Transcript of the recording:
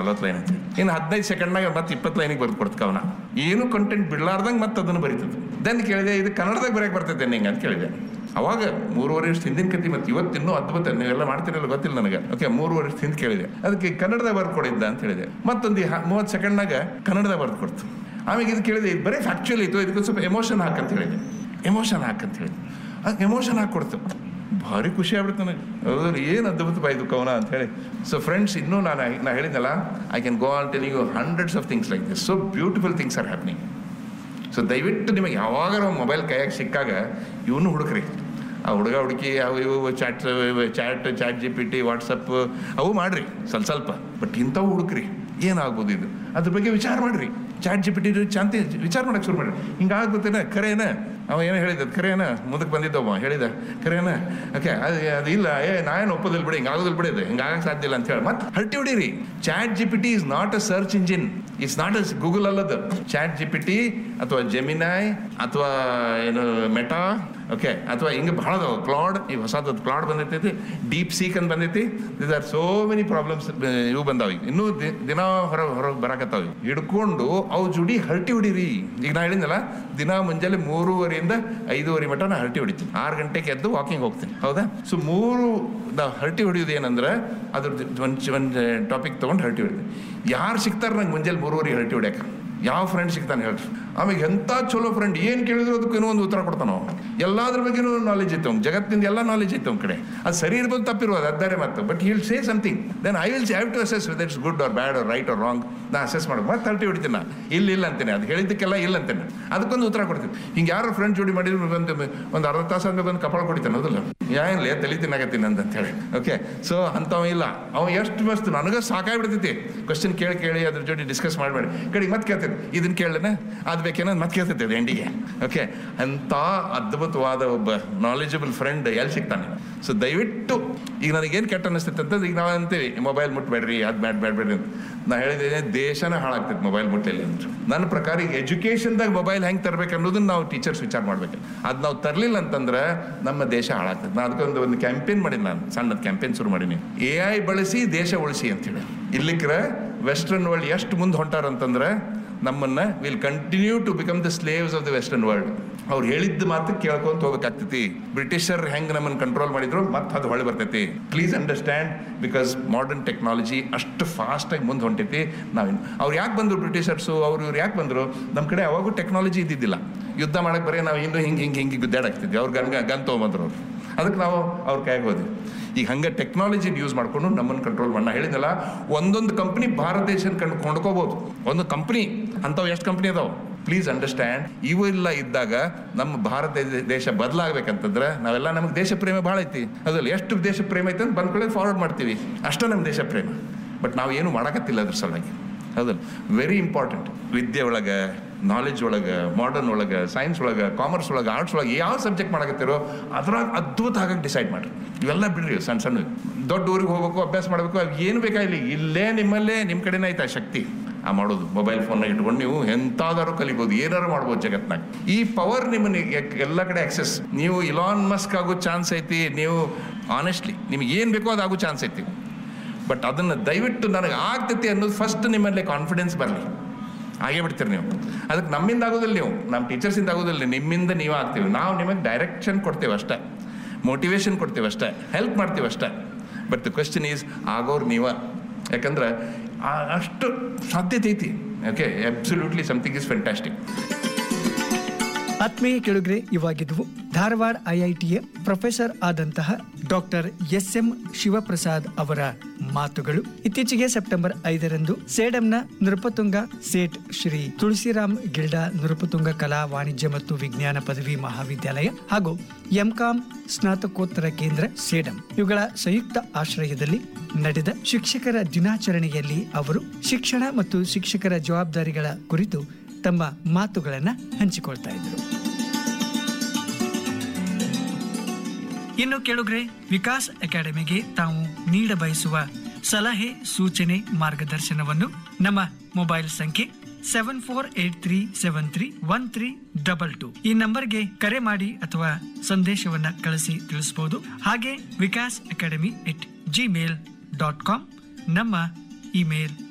ನಲ್ವತ್ತು ಲೈನ್ ಅಂತ ಇನ್ನು ಹದಿನೈದು ಸೆಕೆಂಡ್ನಾಗ ಮತ್ತೆ ಇಪ್ಪತ್ತು ಲೈನಿಗೆ ಬರ್ದು ಕೊಡ್ತಕ್ಕ ಅವನ ಏನು ಕಂಟೆಂಟ್ ಬಿಡ್ಲಾರ್ದಂಗೆ ಮತ್ತೆ ಅದನ್ನು ಬರೀತದೆ ದೆನ್ ಕೇಳಿದೆ ಇದು ಕನ್ನಡದಾಗ ಬರೆಯಕ್ಕೆ ಬರ್ತೈತೆ ನಿಂಗೆ ಅಂತ ಕೇಳಿದೆ ಅವಾಗ ಮೂರುವರೆ ವರ್ಷ ಹಿಂದಿನ ಕತಿ ಮತ್ತೆ ಇವತ್ತು ಇನ್ನೂ ಅದ್ಭುತ ನೀವೆಲ್ಲ ಮಾಡ್ತಿರಲ್ಲ ಗೊತ್ತಿಲ್ಲ ನನಗೆ ಓಕೆ ಮೂರುವರೆ ವರ್ಷ ಹಿಂದೆ ಕೇಳಿದೆ ಅದಕ್ಕೆ ಕನ್ನಡದಾಗ ಬರ್ದು ಕೊಡಿದ್ದ ಅಂತ ಹೇಳಿದೆ ಮತ್ತೊಂದು ಮೂವತ್ತು ಸೆಕೆಂಡ್ನಾಗ ಕನ್ನಡದಾಗ ಬರ್ದು ಕೊಡ್ತು ಆಮೇಲೆ ಇದು ಕೇಳಿದೆ ಇದು ಬರೀ ಫ್ಯಾಕ್ಚುಲಿ ಇತ್ತು ಇದಕ್ಕೆ ಸ್ವಲ್ಪ ಎಮೋಷನ್ ಹಾಕಂತ ಹೇಳಿದೆ ಎಮೋಷನ್ ಹಾಕಂತ ಹೇಳಿದೆ ಅದಕ್ಕೆ ಎಮೋಷನ್ ಹಾಕೊಡ್ತು ಭಾರಿ ಖುಷಿ ಆಗ್ಬಿಡ್ತು ನನಗೆ ಹೌದು ಏನು ಅದ್ಭುತ ಬಾಯ್ದು ಕವನ ಅಂತ ಹೇಳಿ ಸೊ ಫ್ರೆಂಡ್ಸ್ ಇನ್ನೂ ನಾನು ನಾ ಹೇಳಿದ್ನಲ್ಲ I can go on telling you hundreds of things like this so beautiful things are happening so ದಯವಿಟ್ಟು ನಿಮಗೆ ಯಾವಾಗ ಮೊಬೈಲ್ ಕೈಯಾಗ ಸಿಕ್ಕಾಗ ಇವನು ಹುಡುಕ್ರಿ ಆ ಹುಡುಗ ಹುಡುಕಿ ಅವು ಇವು chat chat chat G P T WhatsApp ಅವು ಮಾಡ್ರಿ ಸ್ವಲ್ಪ ಸ್ವಲ್ಪ ಬಟ್ ಇಂಥವು ಹುಡುಕ್ರಿ ಏನಾಗ್ಬೋದು ಇದು ಅದ್ರ ಬಗ್ಗೆ ವಿಚಾರ ಮಾಡ್ರಿ ಚಾಟ್ ಜಿ ಪಿ ಟಿ ಶಾಂತಿ ವಿಚಾರ ಮಾಡಕ್ಕೆ ಶುರು ಮಾಡ್ರಿ ಹಿಂಗಾಗ್ಬೋದೇನ ಖರೇನ ಅವ ಏನೋ ಹೇಳಿದ ಖರೇನ ಮುಂದಕ್ಕೆ ಬಂದಿದ್ದವ ಹೇಳಿದ ಖರೇನ ಓಕೆ ಅದು ಅದು ಇಲ್ಲ ಏ ನಾನೇನು ಒಪ್ಪೋದಿಲ್ಲ ಬಿಡಿ ಹಿಂಗಾಗೋದಿಲ್ಲ ಬಿಡಿ ಅದು ಹಿಂಗಾಗಕ್ಕೆ ಸಾಧ್ಯ ಇಲ್ಲ ಅಂತ ಹೇಳಿ ಮತ್ತೆ ಹರಟಿ ಹೊಡೀರಿ chat G P T is not a search engine it's not a Google ಅಲ್ಲದು ಚಾಟ್ ಜಿ ಪಿ ಟಿ ಅಥವಾ ಜೆಮಿನಾಯ್ ಅಥವಾ ಏನು ಮೆಟಾ ಓಕೆ ಅಥವಾ ಹಿಂಗೆ ಬಹಳ ಅದಾವ ಕ್ಲಾಡ್ ಈ ಹೊಸದು ಕ್ಲಾಡ್ ಬಂದೈತಿ ಡೀಪ್ ಸೀಕ್ ಅಂತ ಬಂದೈತಿ this are so many problems ಇವು ಬಂದಾವ ಈಗ ಇನ್ನೂ ದಿ- ದಿನ ಹೊರ ಹೊರಗೆ ಬರಾಕತ್ತಾವ ಇವು. ಹಿಡ್ಕೊಂಡು ಅವು ಜುಡಿ ಹರಟಿ ಹೊಡೀರಿ ಈಗ ನಾ ಹೇಳಿದ್ನಲ್ಲ ದಿನ ಮುಂಜಾನೆ ಮೂರುವರೆಯಿಂದ ಐದೂವರೆ ಮಟ ನಾ ಹರಟಿ ಹೊಡಿತೀನಿ ಆರು ಗಂಟೆಗೆ ಎದ್ದು ವಾಕಿಂಗ್ ಹೋಗ್ತೀನಿ ಹೌದಾ ಸೊ ಮೂರು ದ ಹರಟಿ ಹೊಡಿಯೋದು ಏನಂದ್ರೆ ಅದ್ರದ್ದು ಒಂದು ಒಂದು ಟಾಪಿಕ್ ತೊಗೊಂಡು ಹರಟಿ ಹೊಡಿತೀನಿ ಯಾರು ಸಿಗ್ತಾರೆ ನಂಗೆ ಮುಂಜಾನೆ ಮೂರುವರೆ ಹರಟಿ ಹೊಡ್ಯಾಕ ಯಾವ ಫ್ರೆಂಡ್ ಸಿಗ್ತಾನೆ ಹೇಳ್ರಿ ಆಮೇಲೆ ಎಂಥ ಚಲೋ ಫ್ರೆಂಡ್ ಏನು ಕೇಳಿದ್ರು ಅದಕ್ಕೆ ಏನೋ ಒಂದು ಉತ್ತರ ಕೊಡ್ತಾನ ಅವ. ಎಲ್ಲಾದ್ರ ಬಗ್ಗೆನೂ ನಾಲೆಜ್ ಐತೆ ಅವ್ನು ಜಗತ್ತಿಂದ ಎಲ್ಲ ನಾಲೆಜ್ ಐತೆ ಅವ್ನ ಕಡೆ ಅದು ಸರಿ ಇರ್ಬೋದು ತಪ್ಪಿರ್ಬೋದು ಅದ್ದಾರೆ ಮತ್ತೆ but he'll say something then I will have to assess whether it's good or bad or right or wrong ನಾ ಅಸೆಸ್ ಮಾಡ್ಬೇಕು ಮತ್ತೆ ತರ್ಟಿ ಹೊಡಿತೀನಿ ನಾ ಇಲ್ಲ ಇಲ್ಲ ಅಂತೀನಿ ಅದು ಹೇಳಿದ್ದಕ್ಕೆಲ್ಲ ಇಲ್ಲ ಅಂತೇನೆ ಅದಕ್ಕೊಂದು ಉತ್ತರ ಕೊಡ್ತೀನಿ ಹಿಂಗೆ ಯಾರು ಫ್ರೆಂಡ್ ಜೋಡಿ ಮಾಡಿದ್ರು ಬಂದು ಒಂದು ಅರ್ಧ ತಾಸು ಅಂತ ಬಂದು ಕಪಾಳ ಕೊಡಿತಾನೆ ಹೌದಲ್ಲ ಏನಿಲ್ಲ ತಲೆ ತಿನ್ನಾಗತ್ತೀನಿ ಅಂತ ಹೇಳಿ ಓಕೆ ಸೊ ಅಂಥವ ಇಲ್ಲ ಅವ ಎಷ್ಟು ಮಸ್ತ್ ನನಗೆ ಸಾಕಾಗ್ಬಿಡ್ತೈತಿ ಕ್ವಶನ್ ಕೇಳಿ ಕೇಳಿ ಅದ್ರ ಜೊತೆ ಡಿಸ್ಕಸ್ ಮಾಡಬೇಡಿ ಕಡೆ ಮತ್ತೆ ಕೇಳ್ತೈತಿ ಇದನ್ನ ಕೇಳನ ಅದು ಬೇಕೇನೋ ಮತ್ತೆ ಕೇಳ್ತೈತಿ ಅದು ಎಂಡಿಗೆ ಓಕೆ ಅಂಥ ಅದ್ಭುತವಾದ ಒಬ್ಬ ನಾಲೆಜಬಲ್ ಫ್ರೆಂಡ್ ಎಲ್ಲಿ ಸಿಗ್ತಾನೆ ಸೊ ದಯವಿಟ್ಟು ಈಗ ನನಗೇನು ಕೆಟ್ಟ ಅನಿಸ್ತೈತೆ ಅಂತಂದ್ರೆ ಈಗ ನಾವು ಅಂತೀವಿ ಮೊಬೈಲ್ ಮುಟ್ಬೇಡ್ರಿ ಅದು ಬ್ಯಾಡ್ ಬ್ಯಾಡ್ಬೇಡ್ರಿ ಅಂತ ನಾ ಹೇಳಿದ್ದೇನೆ ದೇಶನ ಹಾಳಾಗ್ತೈತೆ ಮೊಬೈಲ್ ಮುಟ್ಟಲಿಲ್ಲ ಅಂತ ನನ್ನ ಪ್ರಕಾರ ಈಗ ಎಜುಕೇಷನ್ದಾಗ ಮೊಬೈಲ್ ಹೆಂಗೆ ತರ್ಬೇಕು ಅನ್ನೋದನ್ನ ನಾವು ಟೀಚರ್ಸ್ ವಿಚಾರ ಮಾಡ್ಬೇಕು ಅದು ನಾವು ತರಲಿಲ್ಲ ಅಂತಂದ್ರೆ ನಮ್ಮ ದೇಶ ಹಾಳಾಗ್ತದೆ ನಾನು ಅದಕ್ಕೊಂದು ಒಂದು ಕ್ಯಾಂಪೇನ್ ಮಾಡೀನಿ ನಾನು ಸಣ್ಣದ ಕ್ಯಾಂಪೇನ್ ಶುರು ಮಾಡೀನಿ ಎ ಐ ಬಳಸಿ ದೇಶ ಉಳಿಸಿ ಅಂತೇಳಿ ಇಲ್ಲಿಕ್ರ ವೆಸ್ಟರ್ನ್ ವರ್ಲ್ಡ್ ಎಷ್ಟು ಮುಂದೆ ಹೊಂಟಾರ ಅಂತಂದ್ರೆ ನಮ್ಮನ್ನ will continue to become the slaves of the western world ಅವ್ರು ಹೇಳಿದ್ದ ಮಾತು ಕೇಳ್ಕೊಂತ ಹೋಗ್ಬೇಕಾಗ್ತೈತಿ ಬ್ರಿಟಿಷರ್ ಹೆಂಗ್ ನಮ್ಮನ್ನ ಕಂಟ್ರೋಲ್ ಮಾಡಿದ್ರು ಮತ್ತೆ ಅದು ಹೊಳೆ ಬರ್ತೈತಿ please understand because modern technology ಅಷ್ಟು ಫಾಸ್ಟಾಗಿ ಮುಂದೆ ಹೊಂಟೈತಿ ನಾವಿನ್ ಅವ್ರು ಯಾಕೆ ಬಂದರು ಬ್ರಿಟಿಷರ್ಸು ಅವ್ರು ಇವ್ರು ಯಾಕೆ ಬಂದರು ನಮ್ಮ ಕಡೆ ಅವಾಗೂ ಟೆಕ್ನಾಲಜಿ ಇದ್ದಿದ್ದಿಲ್ಲ ಯುದ್ಧ ಮಾಡಕ್ಕೆ ಬರೀ ನಾವು ಇನ್ನೂ ಹಿಂಗೆ ಹಿಂಗೆ ಹಿಂಗೆ ಗುದ್ದಾಡಾಕ್ತಿದ್ವಿ ಅವ್ರು ಗನ್ ಗನ್ ತೊಗೊಂಬಂದ್ರು ಅವ್ರು ಅದಕ್ಕೆ ನಾವು ಅವ್ರ ಕೈಗೆ ಹೋದ್ವಿ ಈಗ ಹಂಗೆ ಟೆಕ್ನಾಲಜಿ ಯೂಸ್ ಮಾಡ್ಕೊಂಡು ನಮ್ಮನ್ನು ಕಂಟ್ರೋಲ್ ಮಾಡಿ ನಾ ಹೇಳಿದ್ನಲ್ಲ ಒಂದೊಂದು ಕಂಪ್ನಿ ಭಾರತ ದೇಶ ಕಂಡು ಕೊಂಡ್ಕೋಬಹುದು ಒಂದು ಕಂಪ್ನಿ ಅಂಥವು ಎಷ್ಟು ಕಂಪ್ನಿ ಅದಾವೆ ಪ್ಲೀಸ್ ಅಂಡರ್ಸ್ಟ್ಯಾಂಡ್ ಇವೆಲ್ಲ ಇದ್ದಾಗ ನಮ್ಮ ಭಾರತ ದೇ- ದೇಶ ಬದಲಾಗಬೇಕಂತಂದ್ರೆ ನಾವೆಲ್ಲ ನಮಗೆ ದೇಶ ಪ್ರೇಮ ಭಾಳ ಐತಿ ಅದಲ್ಲ ಎಷ್ಟು ದೇಶ ಪ್ರೇಮ ಐತೆ ಅಂತ ಬಂದ್ಕೊಳ್ಳೆ ಫಾರ್ವರ್ಡ್ ಮಾಡ್ತೀವಿ ಅಷ್ಟೇ ನಮ್ಮ ದೇಶ ಪ್ರೇಮ ಬಟ್ ನಾವು ಏನು ಮಾಡಕತ್ತಿಲ್ಲ ಅದ್ರ ಸಲುವಾಗಿ ಹೌದಲ್ಲ ವೆರಿ ಇಂಪಾರ್ಟೆಂಟ್ ವಿದ್ಯೆ ಒಳಗೆ ನಾಲೆಜ್ ಒಳಗೆ ಮಾಡರ್ನ್ ಒಳಗೆ ಸೈನ್ಸ್ ಒಳಗೆ ಕಾಮರ್ಸ್ ಒಳಗೆ ಆರ್ಟ್ಸ್ ಒಳಗೆ ಯಾವ ಸಬ್ಜೆಕ್ಟ್ ಮಾಡಕತ್ತಿರೋ ಅದ್ರಾಗ ಅದ್ಭುತ ಆಗಕ್ಕೆ ಡಿಸೈಡ್ ಮಾಡ್ರಿ ಇವೆಲ್ಲ ಬಿಡ್ರಿ ಸಣ್ಣ ಸಣ್ಣ ದೊಡ್ಡ ಊರಿಗೆ ಹೋಗ್ಬೇಕು ಅಭ್ಯಾಸ ಮಾಡಬೇಕು ಅವು ಏನು ಬೇಕಾಗಿಲ್ಲ ಇಲ್ಲೇ ನಿಮ್ಮಲ್ಲೇ ನಿಮ್ಮ ಕಡೆನೇ ಐತೆ ಆ ಶಕ್ತಿ ಆ ಮಾಡೋದು ಮೊಬೈಲ್ ಫೋನ್ನಾಗ ಇಟ್ಕೊಂಡು ನೀವು ಎಂತಾದರೂ ಕಲಿಬೋದು ಏನಾರು ಮಾಡ್ಬೋದು ಜಗತ್ನಾಗ ಈ ಪವರ್ ನಿಮ್ಮನ್ನ ಎಕ್- ಎಲ್ಲ ಕಡೆ ಆಕ್ಸೆಸ್ ನೀವು ಇಲಾನ್ ಮಸ್ಕ್ ಆಗೋ ಚಾನ್ಸ್ ಐತಿ ನೀವು ಆನೆಸ್ಟ್ಲಿ ನಿಮ್ಗೆ ಏನು ಬೇಕೋ ಅದು ಆಗೋ ಚಾನ್ಸ್ ಐತಿ ಬಟ್ ಅದನ್ನು ದಯವಿಟ್ಟು ನನಗೆ ಆಗ್ತೈತಿ ಅನ್ನೋದು ಫಸ್ಟ್ ನಿಮ್ಮಲ್ಲಿ ಕಾನ್ಫಿಡೆನ್ಸ್ ಬರಲಿ ಆಗೇ ಬಿಡ್ತೀರಿ ನೀವು ಅದಕ್ಕೆ ನಮ್ಮಿಂದ ಆಗೋದಿಲ್ಲ ನೀವು ನಮ್ಮ ಟೀಚರ್ಸಿಂದ ಆಗೋದಿಲ್ಲ ನಿಮ್ಮಿಂದ ನೀವು ಆಗ್ತೀವಿ ನಾವು ನಿಮಗೆ ಡೈರೆಕ್ಷನ್ ಕೊಡ್ತೇವೆ ಅಷ್ಟೇ ಮೋಟಿವೇಶನ್ ಕೊಡ್ತೀವಿ ಅಷ್ಟೇ ಹೆಲ್ಪ್ ಮಾಡ್ತೀವಿ ಅಷ್ಟೇ ಬಟ್ ದ ಕ್ವೆಶ್ಚನ್ ಈಸ್ ಆಗೋರು ನೀವ ಯಾಕಂದ್ರೆ ಆ- ಅಷ್ಟು ಸಾಧ್ಯತೆ ಐತಿ okay absolutely something is fantastic ಆತ್ಮೀಯ ಕೆಳುಗ್ರೆ ಇವಾಗಿದ್ವು ಧಾರವಾಡ ಐಐಟಿಯ ಪ್ರೊಫೆಸರ್ ಆದಂತಹ ಡಾಕ್ಟರ್ ಎಸ್ ಎಂ ಶಿವಪ್ರಸಾದ್ ಅವರ ಮಾತುಗಳು ಇತ್ತೀಚೆಗೆ ಸೆಪ್ಟೆಂಬರ್ ಐದರಂದು ಸೇಡಂನ ನೃಪತುಂಗ ಸೇಠ್ ಶ್ರೀ ತುಳಸಿರಾಮ್ ಗಿಲ್ಡಾ ನೃಪತುಂಗ ಕಲಾ ವಾಣಿಜ್ಯ ಮತ್ತು ವಿಜ್ಞಾನ ಪದವಿ ಮಹಾವಿದ್ಯಾಲಯ ಹಾಗೂ ಎಂಕಾಂ ಸ್ನಾತಕೋತ್ತರ ಕೇಂದ್ರ ಸೇಡಂ ಇವುಗಳ ಸಂಯುಕ್ತ ಆಶ್ರಯದಲ್ಲಿ ನಡೆದ ಶಿಕ್ಷಕರ ದಿನಾಚರಣೆಯಲ್ಲಿ ಅವರು ಶಿಕ್ಷಣ ಮತ್ತು ಶಿಕ್ಷಕರ ಜವಾಬ್ದಾರಿಗಳ ಕುರಿತು ತಮ್ಮ ಮಾತುಗಳನ್ನ ಹಂಚಿಕೊಳ್ತಾ ಇದ್ರು ಇನ್ನು ಕೆಳಗ್ರೆ ವಿಕಾಸ್ ಅಕಾಡೆಮಿಗೆ ತಾವು ನೀಡ ಬಯಸುವ ಸಲಹೆ ಸೂಚನೆ ಮಾರ್ಗದರ್ಶನವನ್ನು ನಮ್ಮ ಮೊಬೈಲ್ ಸಂಖ್ಯೆ seven four eight three seven three one three double two ಈ ನಂಬರ್ಗೆ ಕರೆ ಮಾಡಿ ಅಥವಾ ಸಂದೇಶವನ್ನ ಕಳಿಸಿ ತಿಳಿಸಬಹುದು ಹಾಗೆ Vikas academy at Gmail dot com ನಮ್ಮ ಇಮೇಲ್